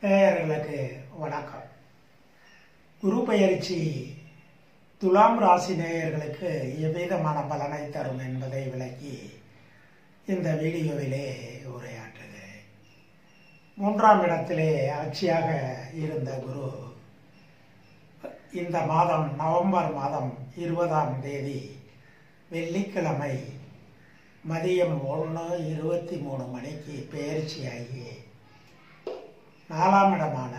நேயர்களுக்கு வணக்கம் குரு பெயர்ச்சி துலாம் ராசி நேயர்களுக்கு எவ்விதமான பலனை தரும் என்பதை விளக்கி இந்த வீடியோவிலே உரையாற்றுகிறேன் மூன்றாம் இடத்திலே ஆட்சியாக இருந்த குரு இந்த மாதம் நவம்பர் மாதம் இருபதாம் தேதி வெள்ளிக்கிழமை மதியம் ஒன்று இருபத்தி மூணு மணிக்கு பெயர்ச்சியாகி நாலாம் இடமான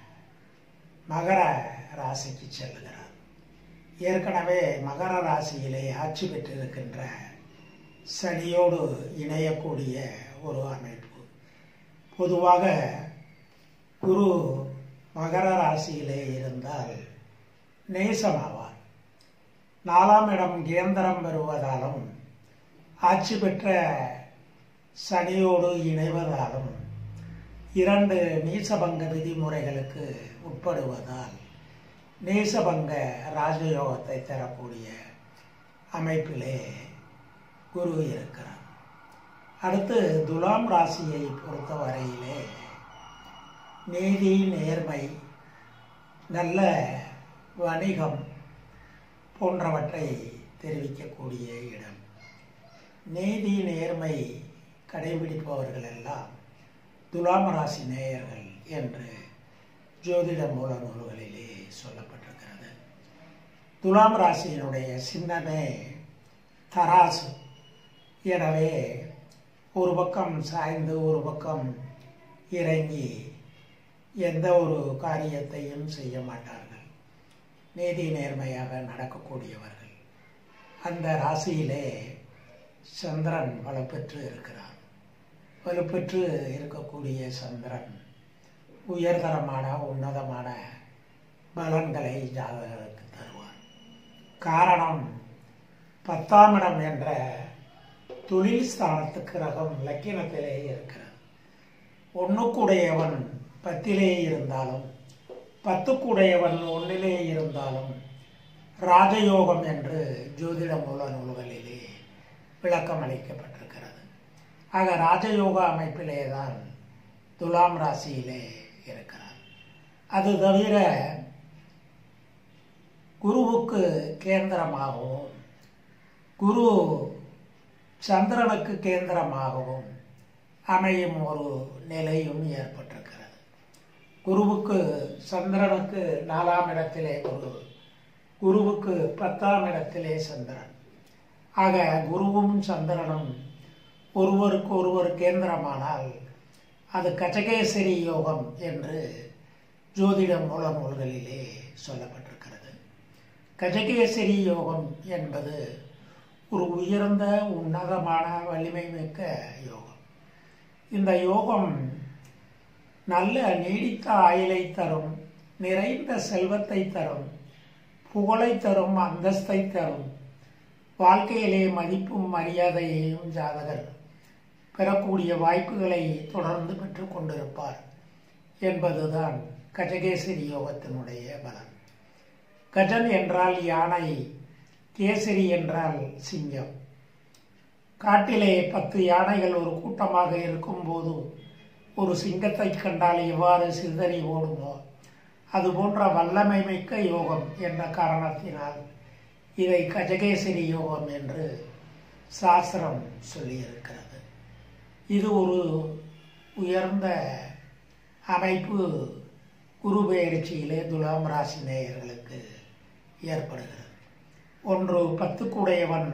மகர ராசிக்கு செல்லுகிறார் ஏற்கனவே மகர ராசியிலே ஆட்சி பெற்றிருக்கின்ற சனியோடு இணையக்கூடிய ஒரு அமைப்பு பொதுவாக குரு மகர ராசியிலே இருந்தால் நேசமாவார் நாலாம் இடம் கேந்திரம் பெறுவதாலும் ஆட்சி பெற்ற சனியோடு இணைவதாலும் இரண்டு நீசபங்க விதிமுறைகளுக்கு உட்படுவதால் நீசபங்க ராஜயோகத்தை தரக்கூடிய அமைப்பிலே குரு இருக்கிறார் அடுத்து துலாம் ராசியை பொறுத்தவரையிலே நீதி நேர்மை நல்ல வணிகம் போன்றவற்றை தெரிவிக்கக்கூடிய இடம் நீதி நேர்மை கடைபிடிப்பவர்கள் எல்லாம் துலாம் ராசி நேயர்கள் என்று ஜோதிட மூல நூல்களிலே சொல்லப்பட்டிருக்கிறது துலாம் ராசியினுடைய சின்னமே தராசு எனவே ஒரு பக்கம் சாய்ந்து ஒரு பக்கம் இறங்கி எந்த ஒரு காரியத்தையும் செய்ய மாட்டார்கள் நீதி நேர்மையாக நடக்கக்கூடியவர்கள் அந்த ராசியிலே சந்திரன் வலுப்பெற்று இருக்கிறார் வலுப்பெற்று இருக்கக்கூடிய சந்திரன் உயர்தரமான உன்னதமான பலன்களை ஜாதகருக்கு தருவார் காரணம் பத்தாம் இடம் என்ற தொழில் ஸ்தானத்துக்கு ரகம் லக்கினத்திலே இருக்கிறது ஒன்றுக்குடையவன் பத்திலே இருந்தாலும் பத்துக்குடையவன் ஒன்றிலே இருந்தாலும் ராஜயோகம் என்று ஜோதிட மூல நூல்களிலே விளக்கம் அளிக்கப்பட்டிருக்கிறது ஆக ராஜயோக அமைப்பிலே தான் துலாம் ராசியிலே இருக்கிறார் அது தவிர குருவுக்கு கேந்திரமாகவும் குரு சந்திரனுக்கு கேந்திரமாகவும் அமையும் ஒரு நிலையும் ஏற்பட்டிருக்கிறது குருவுக்கு சந்திரனுக்கு நாலாம் இடத்திலே குரு குருவுக்கு பத்தாம் இடத்திலே சந்திரன் ஆக குருவும் சந்திரனும் ஒருவருக்கு ஒருவர் கேந்திரமானால் அது கஜகேசரி யோகம் என்று ஜோதிட மூல நூல்களிலே சொல்லப்பட்டிருக்கிறது கஜகேசரி யோகம் என்பது ஒரு உயர்ந்த உன்னதமான வலிமை மிக்க யோகம் இந்த யோகம் நல்ல நீடித்த ஆயுளை தரும் நிறைந்த செல்வத்தை தரும் புகழை தரும் அந்தஸ்தை தரும் வாழ்க்கையிலே மதிப்பும் மரியாதையையும் ஜாதகர் பெறக்கூடிய வாய்ப்புகளை தொடர்ந்து பெற்று கொண்டிருப்பார் என்பதுதான் கஜகேசரி யோகத்தினுடைய பலன் கஜன் என்றால் யானை கேசரி என்றால் சிங்கம் காட்டிலே பத்து யானைகள் ஒரு கூட்டமாக இருக்கும்போது ஒரு சிங்கத்தை கண்டால் எவ்வாறு சிதறி ஓடுமோ அது போன்ற வல்லமை மிக்க யோகம் என்ற காரணத்தினால் இதை கஜகேசரி யோகம் என்று சாஸ்திரம் சொல்லியிருக்கிறது இது ஒரு உயர்ந்த அமைப்பு குரு பெயர்ச்சியிலே துலாம் ராசி நேயர்களுக்கு ஏற்படுகிறது ஒன்று பத்துக்குடையவன்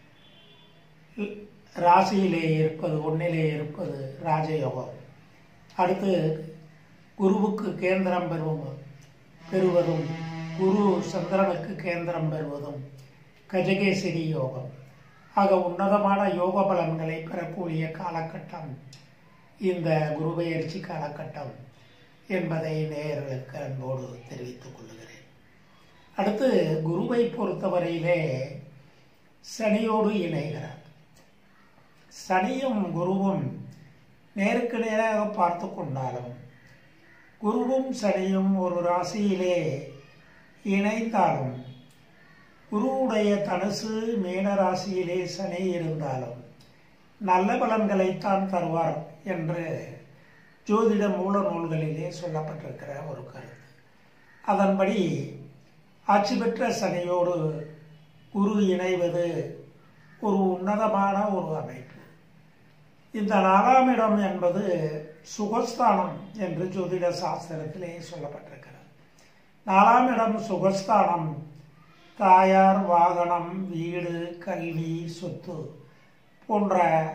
ராசியிலே இருப்பது ஒன்னிலே இருப்பது ராஜயோகம் அடுத்து குருவுக்கு கேந்திரம் பெறும் பெறுவதும் குரு சந்திரனுக்கு கேந்திரம் பெறுவதும் கஜகேசரி யோகம் ஆக உன்னதமான யோக பலன்களை பெறக்கூடிய காலகட்டம் இந்த குருபெயர்ச்சி காலகட்டம் என்பதை நேயர்களுக்கு அன்போடு தெரிவித்துக் கொள்கிறேன் அடுத்து குருவை பொறுத்தவரையிலே சனியோடு இணைகிறார் சனியும் குருவும் நேருக்கு நேராக பார்த்து கொண்டாலும் குருவும் சனியும் ஒரு ராசியிலே இணைந்தாலும் குருவுடைய தனுசு மீன ராசியிலே சனி இருந்தாலும் நல்ல பலன்களைத்தான் தருவார் என்று ஜோதிட மூல நூல்களிலே சொல்லப்பட்டிருக்கிற ஒரு கருத்து அதன்படி ஆட்சி பெற்ற சனியோடு குரு இணைவது ஒரு உன்னதமான ஒரு அமைப்பு இந்த நாலாம் இடம் என்பது சுகஸ்தானம் என்று ஜோதிட சாஸ்திரத்திலே சொல்லப்பட்டிருக்கிறது நாலாம் இடம் சுகஸ்தானம் தாயார் வாகனம் வீடு கல்வி சொத்து போன்ற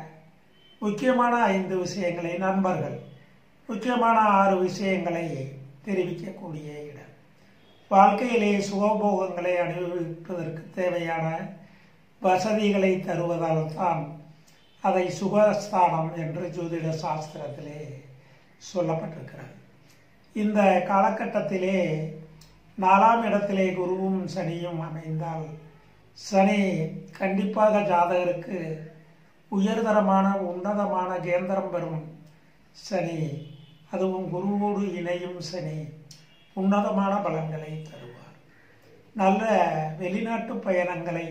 முக்கியமான ஐந்து விஷயங்களை நண்பர்கள் முக்கியமான ஆறு விஷயங்களை தெரிவிக்கக்கூடிய இடம் வாழ்க்கையிலே சுகபோகங்களை அனுபவிப்பதற்கு தேவையான வசதிகளை தருவதால் தான் அதை சுகஸ்தானம் என்று ஜோதிட சாஸ்திரத்திலே சொல்லப்பட்டிருக்கிறது இந்த காலகட்டத்திலே நாலாம் இடத்திலே குருவும் சனியும் அமைந்தால் சனி கண்டிப்பாக ஜாதகருக்கு உயர்தரமான உன்னதமான கேந்திரம் பெறும் சனி அதுவும் குருவோடு இணையும் சனி உன்னதமான பலன்களை தருவார் நல்ல வெளிநாட்டு பயணங்களை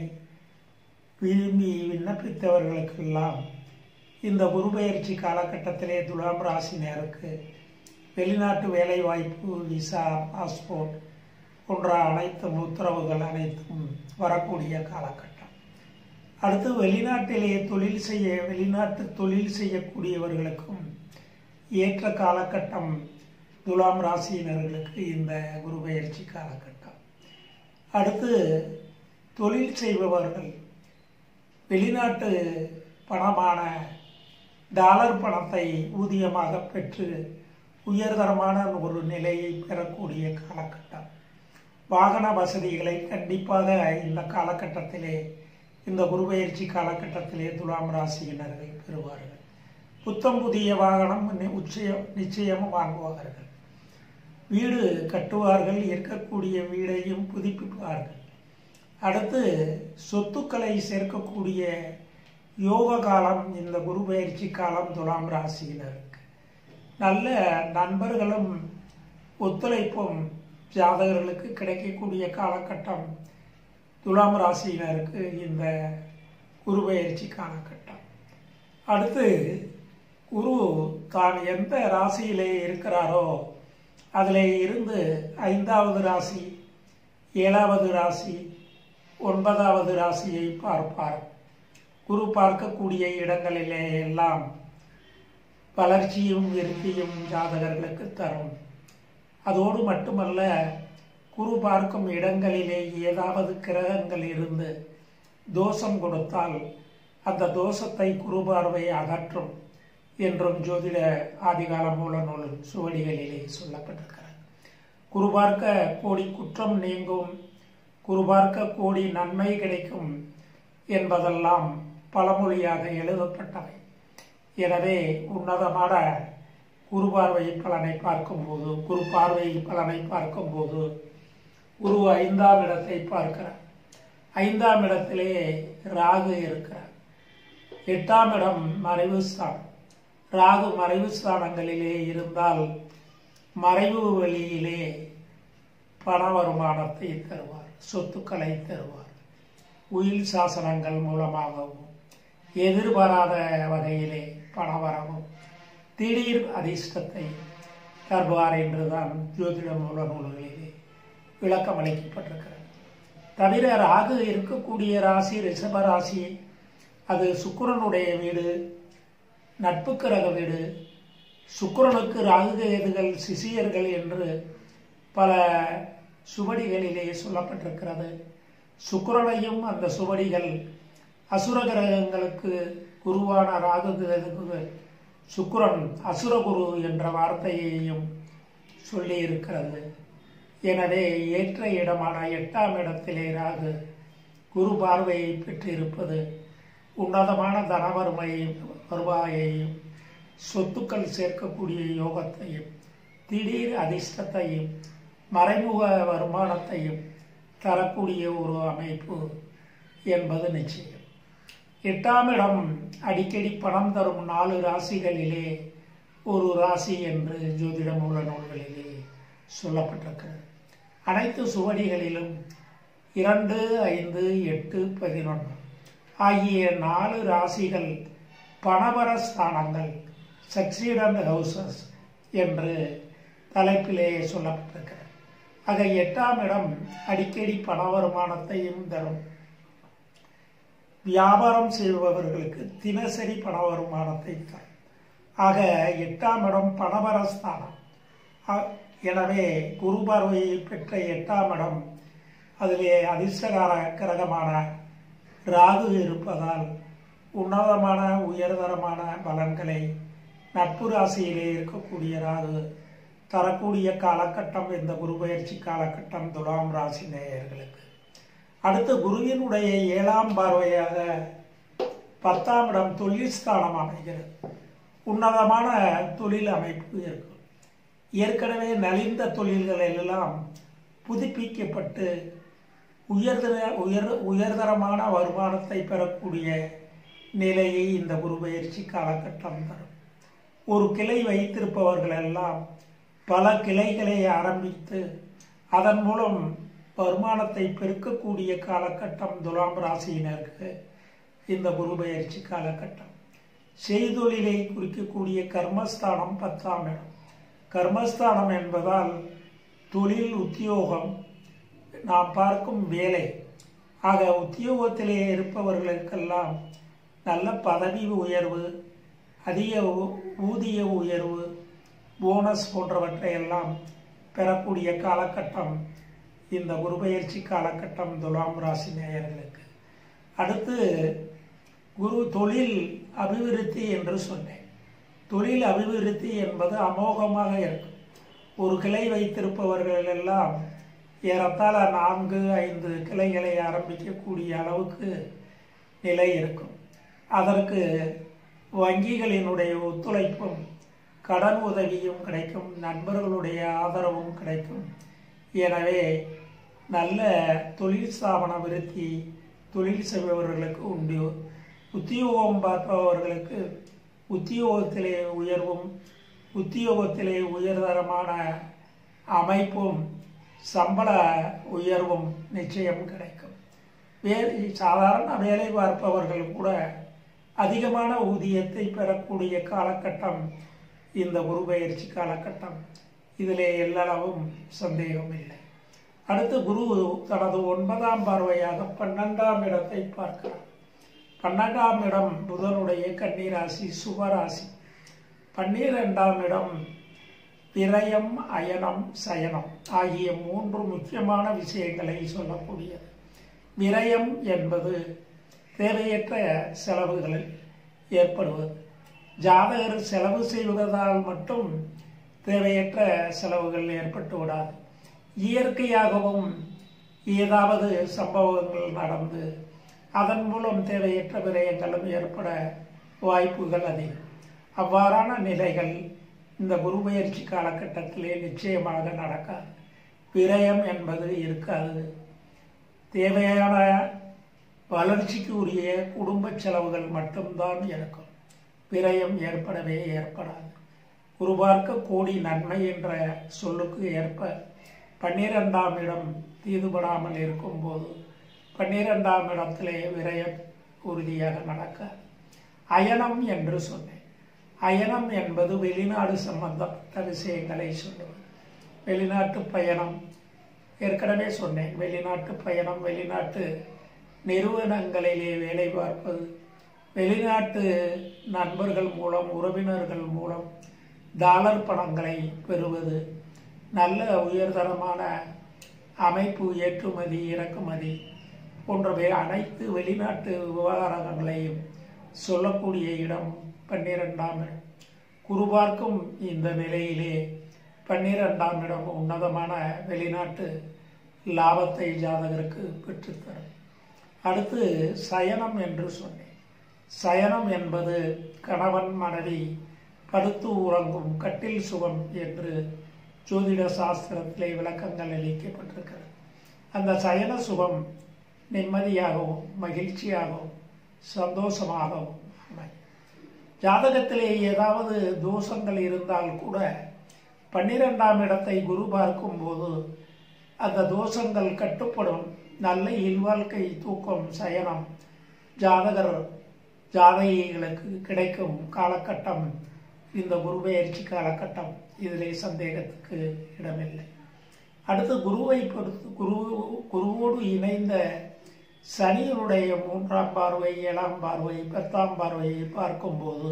விரும்பி விண்ணப்பித்தவர்களுக்கெல்லாம் இந்த குரு பயிற்சி காலகட்டத்திலே துலாம் ராசினருக்கு வெளிநாட்டு வேலைவாய்ப்பு விசா பாஸ்போர்ட் போன்ற அனைத்தும் உத்தரவுகள் அனைத்தும் வரக்கூடிய காலகட்டம் அடுத்து வெளிநாட்டிலே தொழில் செய்ய வெளிநாட்டு தொழில் செய்யக்கூடியவர்களுக்கும் ஏற்ற காலகட்டம் துலாம் ராசியினர்களுக்கு இந்த குரு பயிற்சி காலகட்டம் அடுத்து தொழில் செய்பவர்கள் வெளிநாட்டு பணமான டாலர் பணத்தை ஊதியமாக பெற்று உயர்தரமான ஒரு நிலையை பெறக்கூடிய காலகட்டம் வாகன வசதிகளை கண்டிப்பாக இந்த காலகட்டத்திலே இந்த குருபெயர்ச்சி காலகட்டத்திலே துலாம் ராசியினர்கள் பெறுவார்கள் புத்தம் புதிய வாகனம் உச்சயம் நிச்சயம் வாங்குவார்கள் வீடு கட்டுவார்கள் இருக்கக்கூடிய வீடையும் புதுப்பிப்பார்கள் அடுத்து சொத்துக்களை சேர்க்கக்கூடிய யோக காலம் இந்த குரு பயிற்சி காலம் துலாம் ராசியினருக்கு நல்ல நண்பர்களும் ஒத்துழைப்பும் ஜாதகர்களுக்கு கிடைக்கக்கூடிய காலகட்டம் துலாம் ராசியினருக்கு இந்த குரு பயிற்சி காலகட்டம் அடுத்து குரு தான் எந்த ராசியிலே இருக்கிறாரோ அதில் இருந்து ஐந்தாவது ராசி ஏழாவது ராசி ஒன்பதாவது ராசியை பார்ப்பார் குரு பார்க்கக்கூடிய இடங்களிலே எல்லாம் வளர்ச்சியும் விருத்தியும் ஜாதகர்களுக்கு தரும் அதோடு மட்டுமல்ல குரு பார்க்கும் இடங்களிலே ஏதாவது கிரகங்கள் இருந்து தோஷம் கொடுத்தால் அந்த தோஷத்தை குரு பார்வை அகற்றும் என்றும் ஜோதிட ஆதிகால மூல நூல் சுவடிகளிலே சொல்லப்பட்டிருக்கிறது குரு பார்க்க கோடி குற்றம் நீங்கும் குரு பார்க்க கோடி நன்மை கிடைக்கும் என்பதெல்லாம் பழமொழியாக எழுதப்பட்டவை எனவே உன்னதமான குரு பார்வை பலனை பார்க்கும்போது குரு பார்வை பலனை பார்க்கும்போது குரு ஐந்தாம் இடத்தை பார்க்கிறார் ஐந்தாம் இடத்திலே ராகு இருக்கிறார் எட்டாம் இடம் மறைவு ஸ்தானம் ராகு மறைவு ஸ்தானங்களிலே இருந்தால் மறைவு வழியிலே பண வருமானத்தை தருவார் சொத்துக்களை தருவார் உயில் சாசனங்கள் மூலமாகவும் எதிர்பாராத வகையிலே பணவரவும் திடீர் அதிர்ஷ்டத்தை தருவார் என்றுதான் ஜோதிட மூல நூல்களிலே விளக்கம் அளிக்கப்பட்டிருக்கிறது தவிர ராகு இருக்கக்கூடிய ராசி ரிஷப ராசி அது சுக்கிரனுடைய வீடு நட்பு கிரக வீடு சுக்கிரனுக்கு ராகு கேதுகள் சிசியர்கள் என்று பல சுவடிகளிலே சொல்லப்பட்டிருக்கிறது சுக்கிரனையும் அந்த சுவடிகள் அசுர கிரகங்களுக்கு குருவான ராகு கேதுகள் சுக்கிரன் அசுரகுரு என்ற வார்த்தையையும் சொல்லி இருக்கிறது எனவே ஏற்ற இடமான எட்டாம் இடத்திலே ராகு குரு பார்வையை பெற்றிருப்பது உன்னதமான தனவருமையும் வருவாயையும் சொத்துக்கள் சேர்க்கக்கூடிய யோகத்தையும் திடீர் அதிர்ஷ்டத்தையும் மறைமுக வருமானத்தையும் தரக்கூடிய ஒரு அமைப்பு என்பது நிச்சயம் எட்டாம் இடம் அடிக்கடி பணம் தரும் நாலு ராசிகளிலே ஒரு ராசி என்று ஜோதிட மூல நூல்களிலே சொல்லப்பட்டிருக்கிறது அனைத்து சுவடிகளிலும் இரண்டு ஐந்து எட்டு பதினொன்று ஆகிய நாலு ராசிகள் பணவர ஸ்தானங்கள் சக்சீடன்ட் ஹவுசஸ் என்று தலைப்பிலே சொல்லப்பட்டிருக்கிறது ஆக எட்டாம் இடம் அடிக்கடி பண வருமானத்தையும் தரும் வியாபாரம் செய்பவர்களுக்கு தினசரி பண வருமானத்தை தரும் ஆக எட்டாம் இடம் பணவரஸ்தானம் ஆ- எனவே குரு பார்வையை பெற்ற எட்டாம் இடம் அதிலே அதிர்ஷ்டகார கிரகமான ராகு இருப்பதால் உன்னதமான உயர்தரமான பலன்களை நட்பு ராசியிலே இருக்கக்கூடிய ராகு தரக்கூடிய காலகட்டம் இந்த குரு பயிற்சி காலகட்டம் துலாம் ராசி நேயர்களுக்கு அடுத்து குருவினுடைய ஏழாம் பார்வையாக பத்தாம் இடம் தொழில் ஸ்தானம் அமைகிறது உன்னதமான தொழில் அமைப்பு இருக்கும் ஏற்கனவே நலிந்த தொழில்கள் எல்லாம் புதுப்பிக்கப்பட்டு உயர்தர உயர் உயர்தரமான வருமானத்தை பெறக்கூடிய நிலையை இந்த குரு பயிற்சி காலகட்டம் தரும் ஒரு கிளை வைத்திருப்பவர்கள் எல்லாம் பல கிளைகளை ஆரம்பித்து அதன் மூலம் வருமானத்தை பெருக்கக்கூடிய காலகட்டம் துலாம் ராசியினருக்கு இந்த குரு பயிற்சி காலகட்டம் செய்தொழிலை குறிக்கக்கூடிய கர்மஸ்தானம் பத்தாம் இடம் கர்மஸ்தானம் என்பதால் தொழில் உத்தியோகம் நாம் பார்க்கும் வேலை ஆக உத்தியோகத்திலே இருப்பவர்களுக்கெல்லாம் நல்ல பதவி உயர்வு அதிக ஊ- ஊதிய உயர்வு போனஸ் போன்றவற்றை எல்லாம் பெறக்கூடிய காலகட்டம் இந்த குரு பயிற்சி காலகட்டம் துலாம் ராசி நேயர்களுக்கு அடுத்து குரு தொழில் அபிவிருத்தி என்று சொன்னேன் தொழில் அபிவிருத்தி என்பது அமோகமாக இருக்கும் ஒரு கிளை வைத்திருப்பவர்கள் எல்லாம் ஏறத்தாழ நான்கு ஐந்து கிளைகளை ஆரம்பிக்கக்கூடிய அளவுக்கு நிலை இருக்கும் அதற்கு வங்கிகளினுடைய ஒத்துழைப்பும் கடன் உதவியும் கிடைக்கும் நண்பர்களுடைய ஆதரவும் கிடைக்கும் எனவே நல்ல தொழில் ஸ்தாபன விருத்தி தொழில் செய்பவர்களுக்கு உண்டு உத்தியோகம் பார்ப்பவர்களுக்கு உத்தியோகத்திலே உயர்வும் உத்தியோகத்திலே உயர்தரமான அமைப்பும் சம்பள உயர்வும் நிச்சயம் கிடைக்கும் வேறு சாதாரண வேலை பார்ப்பவர்கள் கூட அதிகமான ஊதியத்தை பெறக்கூடிய காலகட்டம் இந்த குரு பயிற்சி காலகட்டம் இதிலே எல்லளவும் சந்தேகம் இல்லை அடுத்து குரு தனது ஒன்பதாம் பார்வையாக பன்னெண்டாம் இடத்தை பார்க்கிறார் பன்னெண்டாம் இடம் புதனுடைய கன்னிராசி சுபராசி பன்னிரெண்டாம் இடம் விரயம் அயனம் சயனம் ஆகிய மூன்று முக்கியமான விஷயங்களை சொல்லக்கூடியது விரயம் என்பது தேவையற்ற செலவுகளில் ஏற்படுவது ஜாதகர் செலவு செய்வதால் மட்டும் தேவையற்ற செலவுகள் ஏற்பட்டு விடாது இயற்கையாகவும் ஏதாவது சம்பவங்கள் நடந்து அதன் மூலம் தேவையற்ற விரயங்களும் ஏற்பட வாய்ப்புகள் அதிகம் அவ்வாறான நிலைகள் இந்த குரு பயிற்சி காலகட்டத்திலே நிச்சயமாக நடக்காது விரயம் என்பது இருக்காது தேவையான வளர்ச்சிக்கு உரிய குடும்ப செலவுகள் மட்டும்தான் இருக்கும் விரயம் ஏற்படவே ஏற்படாது உருவார்க்க கோடி நன்மை என்ற சொல்லுக்கு ஏற்ப பன்னிரெண்டாம் இடம் தீதுபடாமல் இருக்கும்போது பன்னிரெண்டாம் இடத்திலே விரயம் உறுதியாக நடக்காது அயனம் என்று சொன்னேன் அயனம் என்பது வெளிநாடு சம்பந்தப்பட்ட விஷயங்களை சொல்லுவது வெளிநாட்டு பயணம் ஏற்கனவே சொன்னேன் வெளிநாட்டு பயணம் வெளிநாட்டு நிறுவனங்களிலே வேலை பார்ப்பது வெளிநாட்டு நண்பர்கள் மூலம் உறவினர்கள் மூலம் டாலர் பணங்களை பெறுவது நல்ல உயர்தரமான அமைப்பு ஏற்றுமதி இறக்குமதி போன்றவை அனைத்து வெளிநாட்டு விவகாரங்களையும் சொல்லக்கூடிய இடம் பன்னிரெண்டாம் இடம் குருபார்க்கும் இந்த நிலையிலே பன்னிரெண்டாம் இடம் உன்னதமான வெளிநாட்டு லாபத்தை ஜாதகருக்கு பெற்றுத்தரும் அடுத்து சயனம் என்று சொன்னேன் சயனம் என்பது கணவன் மனைவி படுத்து உறங்கும் கட்டில் சுகம் என்று ஜோதிட சாஸ்திரத்திலே விளக்கங்கள் அளிக்கப்பட்டிருக்கிறது அந்த சயன சுகம் நிம்மதியாகவும் மகிழ்ச்சியாகவும் சந்தோஷமாகவும் அமையும் ஜாதகத்திலே ஏதாவது தோஷங்கள் இருந்தால் கூட பன்னிரெண்டாம் இடத்தை குரு பார்க்கும்போது அந்த தோஷங்கள் கட்டுப்படும் நல்ல இல்வாழ்க்கை தூக்கம் சயனம் ஜாதகர் ஜாதகிகளுக்கு கிடைக்கும் காலகட்டம் இந்த குருபெயர்ச்சி காலகட்டம் இதிலே சந்தேகத்துக்கு இடமில்லை அடுத்து குருவை பொறுத்து குரு குருவோடு இணைந்த சனியினுடைய மூன்றாம் பார்வை ஏழாம் பார்வை பத்தாம் பார்வையை பார்க்கும்போது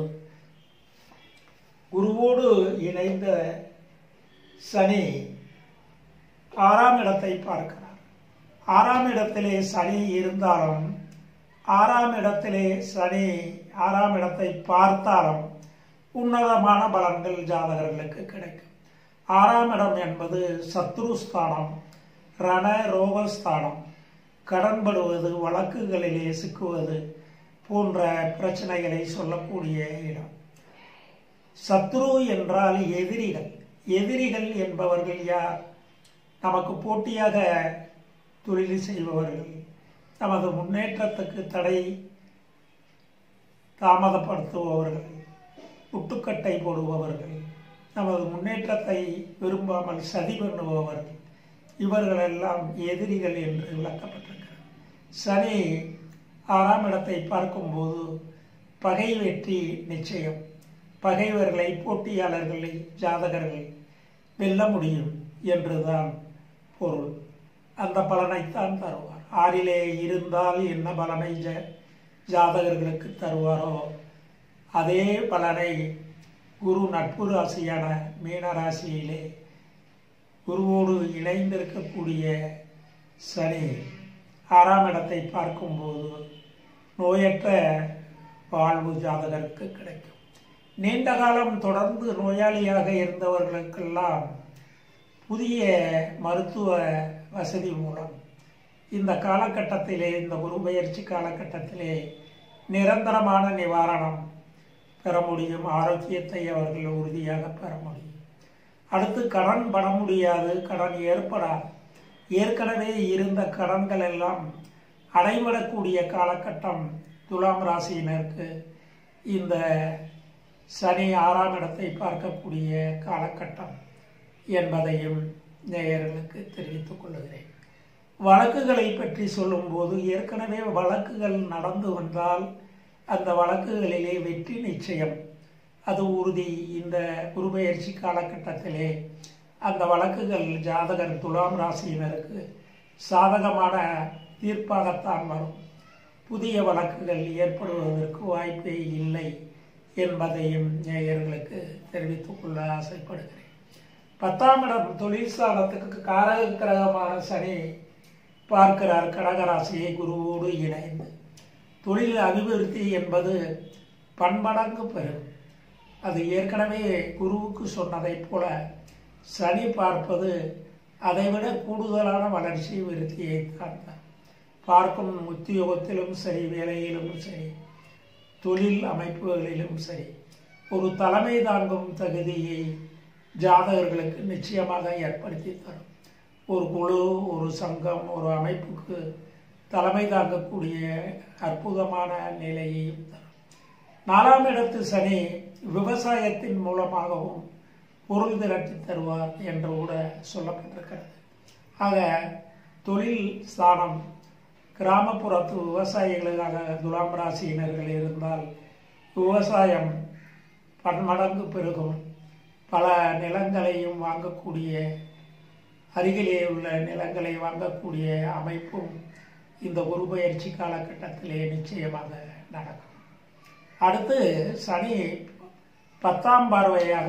குருவோடு இணைந்த சனி ஆறாம் இடத்தை பார்க்கிறார் ஆறாம் இடத்திலே சனி இருந்தாலும் ஆறாம் இடத்திலே சனி ஆறாம் இடத்தை பார்த்தாலும் உன்னதமான பலன்கள் ஜாதகர்களுக்கு கிடைக்கும் ஆறாம் இடம் என்பது சத்ருஸ்தானம் ரண ரோகஸ்தானம் கடன்படுவது வழக்குகளிலே சிக்குவது போன்ற பிரச்சனைகளை சொல்லக்கூடிய இடம் சத்ரு என்றால் எதிரிகள் எதிரிகள் என்பவர்கள் யார் நமக்கு போட்டியாக தொழில் செய்பவர்கள் நமது முன்னேற்றத்துக்கு தடை தாமதப்படுத்துபவர்கள் முட்டுக்கட்டை போடுபவர்கள் நமது முன்னேற்றத்தை விரும்பாமல் சதி பண்ணுபவர்கள் இவர்களெல்லாம் எதிரிகள் என்று விளக்கப்பட்டிருக்கிறது சனி ஆறாம் இடத்தை பார்க்கும்போது பகை வெற்றி நிச்சயம் பகைவர்களை போட்டியாளர்களை ஜாதகர்கள் வெல்ல முடியும் என்றுதான் பொருள் அந்த பலனைத்தான் தருவார் ஆறிலே இருந்தால் என்ன பலனை ஜ ஜாதகர்களுக்கு தருவாரோ அதே பலனை குரு நட்பு ராசியான மீன ராசியிலே குருவோடு இணைந்திருக்கக்கூடிய சனி ஆறாம் இடத்தை பார்க்கும்போது நோயற்ற வாழ்வு ஜாதகருக்கு கிடைக்கும் நீண்ட காலம் தொடர்ந்து நோயாளியாக இருந்தவர்களுக்கெல்லாம் புதிய மருத்துவ வசதி மூலம் இந்த காலகட்டத்திலே இந்த குரு பயிற்சி காலகட்டத்திலே நிரந்தரமான நிவாரணம் பெற முடியும் ஆரோக்கியத்தை அவர்கள் உறுதியாக பெற முடியும் அடுத்து கடன் பட முடியாது கடன் ஏற்படாது ஏற்கனவே இருந்த கடன்கள் எல்லாம் அடைபடக்கூடிய காலகட்டம் துலாம் ராசியினருக்கு இந்த சனி ஆறாம் இடத்தை பார்க்கக்கூடிய காலகட்டம் என்பதையும் நேயர்களுக்கு தெரிவித்துக் கொள்ளுகிறேன் வழக்குகளை பற்றி சொல்லும்போது ஏற்கனவே வழக்குகள் நடந்து வந்தால் அந்த வழக்குகளிலே வெற்றி நிச்சயம் அது உறுதி இந்த குருபெயர்ச்சி காலகட்டத்திலே அந்த வழக்குகள் ஜாதகர் துலாம் ராசியினருக்கு சாதகமான தீர்ப்பாகத்தான் வரும் புதிய வழக்குகள் ஏற்படுவதற்கு வாய்ப்பே இல்லை என்பதையும் நேயர்களுக்கு தெரிவித்துக் கொள்ள ஆசைப்படுகிறேன் பத்தாம் இடம் தொழில் ஸ்தானத்துக்கு காரக கிரகமான சனி பார்க்கிறார் கடகராசியை குருவோடு இணைந்து தொழில் அபிவிருத்தி என்பது பன்மடங்கு பெறும் அது ஏற்கனவே குருவுக்கு சொன்னதைப் போல சனி பார்ப்பது அதைவிட கூடுதலான வளர்ச்சி விருத்தியை தான் பார்க்கும் உத்தியோகத்திலும் சரி வேலையிலும் சரி தொழில் அமைப்புகளிலும் சரி ஒரு தலைமை தாங்கும் தகுதியை ஜாதகர்களுக்கு நிச்சயமாக ஏற்படுத்தி தரும் ஒரு குழு ஒரு சங்கம் ஒரு அமைப்புக்கு தலைமை தாங்கக்கூடிய அற்புதமான நிலையையும் தரும் நாலாம் இடத்து சனி விவசாயத்தின் மூலமாகவும் பொருள் திரட்டி தருவார் என்று கூட சொல்லப்பட்டிருக்கிறது ஆக தொழில் ஸ்தானம் கிராமப்புறத்து விவசாயிகளுக்காக துலாம் ராசியினர்கள் இருந்தால் விவசாயம் பன்மடங்கு பெருகும் பல நிலங்களையும் வாங்கக்கூடிய அருகிலே உள்ள நிலங்களை வாங்கக்கூடிய அமைப்பும் இந்த குரு பயிற்சி காலகட்டத்திலே நிச்சயமாக நடக்கும் அடுத்து சனி பத்தாம் பார்வையாக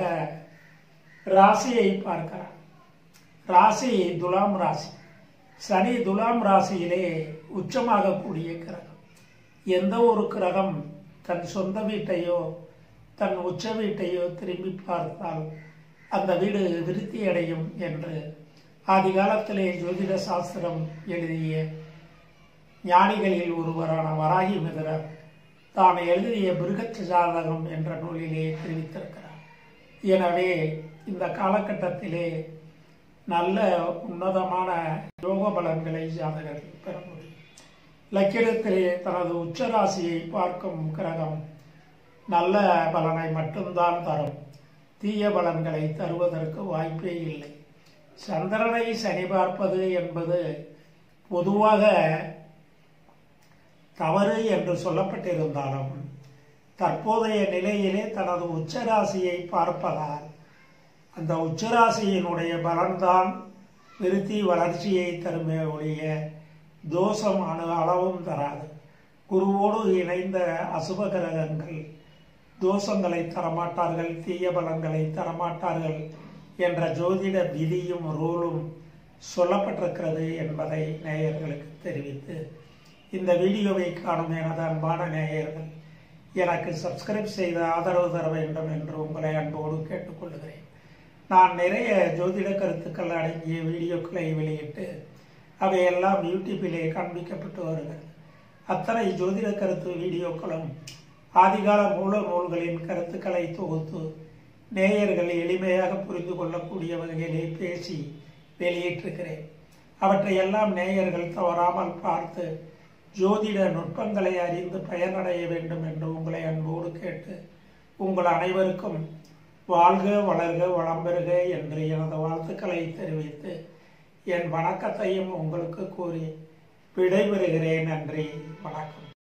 ராசியை பார்க்கிறார் ராசி துலாம் ராசி சனி துலாம் ராசியிலே உச்சமாகக்கூடிய கிரகம் எந்த ஒரு கிரகம் தன் சொந்த வீட்டையோ தன் உச்ச வீட்டையோ திரும்பி பார்த்தால் அந்த வீடு விருத்தி அடையும் என்று ஆதி காலத்திலே ஜோதிட சாஸ்திரம் எழுதிய ஞானிகளில் ஒருவரான வராகி மிதரர் தான் எழுதிய பிருகத் ஜாதகம் என்ற நூலிலே தெரிவித்திருக்கிறார் எனவே இந்த காலகட்டத்திலே நல்ல உன்னதமான யோக பலன்களை ஜாதகர்கள் பெற முடியும் லக்கிடத்திலே தனது உச்சராசியை பார்க்கும் கிரகம் நல்ல பலனை மட்டும்தான் தரும் தீய பலன்களை தருவதற்கு வாய்ப்பே இல்லை சந்திரனை சனி பார்ப்பது என்பது பொதுவாக தவறு என்று சொல்லப்பட்டிருந்தாலும் தற்போதைய நிலையிலே தனது உச்சராசியை பார்ப்பதால் அந்த உச்சராசியினுடைய பலன்தான் விருத்தி வளர்ச்சியை தருமே ஒழிய தோஷமான அளவும் தராது குருவோடு இணைந்த அசுப கிரகங்கள் தோஷங்களை தரமாட்டார்கள் தீய பலன்களை தரமாட்டார்கள் என்ற ஜோதிட விதியும் ரூலும் சொல்லப்பட்டிருக்கிறது என்பதை நேயர்களுக்கு தெரிவித்து இந்த வீடியோவை காணும் எனது அன்பான நேயர்கள் எனக்கு சப்ஸ்கிரைப் செய்து ஆதரவு தர வேண்டும் என்று உங்களை அன்போடு கேட்டுக்கொள்கிறேன் நான் நிறைய ஜோதிட கருத்துக்கள் அடங்கிய வீடியோக்களை வெளியிட்டு அவையெல்லாம் யூடியூப்பிலே காண்பிக்கப்பட்டு வருகிறது அத்தனை ஜோதிட கருத்து வீடியோக்களும் ஆதிகால மூல நூல்களின் கருத்துக்களை தொகுத்து நேயர்கள் எளிமையாக புரிந்து கொள்ளக்கூடிய வகையிலே பேசி வெளியிட்டிருக்கிறேன் அவற்றையெல்லாம் நேயர்கள் தவறாமல் பார்த்து ஜோதிட நுட்பங்களை அறிந்து பயனடைய வேண்டும் என்று உங்களை அன்போடு கேட்டு உங்கள் அனைவருக்கும் வாழ்க வளர்க வளம் பெறுக என்று எனது வாழ்த்துக்களை தெரிவித்து என் வணக்கத்தையும் உங்களுக்கு கூறி விடைபெறுகிறேன் நன்றி வணக்கம்